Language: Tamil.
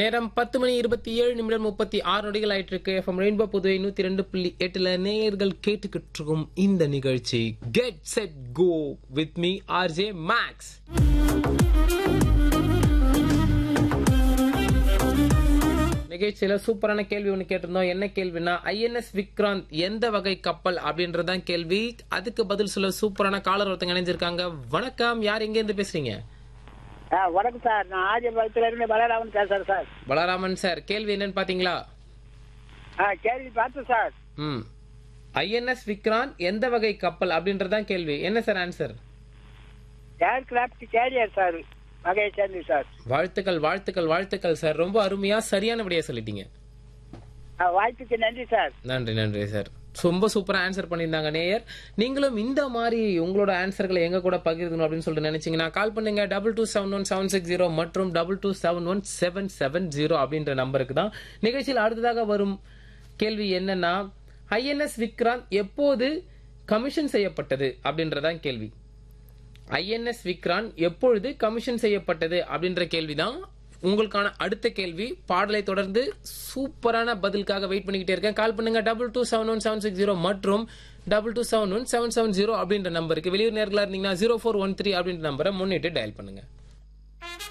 நேரம் பத்து மணி இருபத்தி ஏழு நிமிடம் முப்பத்தி ஆறு நொடிகள் ஆயிட்டு இருக்கு எஃப்எம் ரெயின்போ புதுவை நூத்தி ரெண்டு புள்ளி எட்டுல நேயர்கள் கேட்டுக்கிட்டு இருக்கும் இந்த நிகழ்ச்சி get set go with me RJ Max நிகழ்ச்சியில சூப்பரான கேள்வி ஒன்று கேட்டிருந்தோம் என்ன கேள்வினா ஐஎன்எஸ் விக்ராந்த் எந்த வகை கப்பல் அப்படின்றதான் கேள்வி அதுக்கு பதில் சொல்ல சூப்பரான காலர் ஒருத்தங்க இணைஞ்சிருக்காங்க வணக்கம் யார் எங்க இருந்து பேசுறீங்க ஆ வணக்கம் சார் நான் ஆஜபாளத்துல இருந்து பலராமன் பேசுறேன் சார் பலராமன் சார் கேள்வி என்னன்னு பாத்தீங்களா ஆ கேள்வி பார்த்தேன் சார் ம் ஐஎன்எஸ் விக்ராந்த் எந்த வகை கப்பல் அப்படின்றதான் கேள்வி என்ன sir answer aircraft carrier sir வகையை சேர்ந்து சார் வாழ்த்துக்கள் வாழ்த்துக்கள் வாழ்த்துக்கள் சார் ரொம்ப அருமையா சரியான விடையா சொல்லிட்டீங்க ஆ, வாய்ப்புக்கு நன்றி சார் நன்றி நன்றி சார் ரொம்ப சூப்பரா ஆன்சர் பண்ணியிருந்தாங்க நேயர் நீங்களும் இந்த மாதிரி உங்களோட ஆன்சர்களை எங்க கூட பகிர்ந்தணும் அப்படின்னு சொல்லிட்டு நினைச்சீங்கன்னா கால் பண்ணுங்க double two seven one seven six zero மற்றும் double two seven one seven seven zero அப்படின்ற நம்பருக்கு தான் நிகழ்ச்சியில் அடுத்ததாக வரும் கேள்வி என்னன்னா ஐஎன்எஸ் விக்ராந்த் எப்போது கமிஷன் செய்யப்பட்டது அப்படின்றதான் கேள்வி ஐஎன்எஸ் விக்ரான் எப்பொழுது கமிஷன் செய்யப்பட்டது அப்படின்ற கேள்விதான் உங்களுக்கான அடுத்த கேள்வி பாடலை தொடர்ந்து சூப்பரான பதிலுக்காக வெயிட் பண்ணிக்கிட்டே இருக்கேன் கால் பண்ணுங்க double two seven one seven six zero மற்றும் double two seven one seven seven zero அப்படின்ற நம்பருக்கு வெளியூர் நேர்களா இருந்தீங்கன்னா ஜீரோ ஃபோர் ஒன் த்ரீ அப்படின்ற நம்பரை முன்னிட்டு டயல் பண்ணுங்க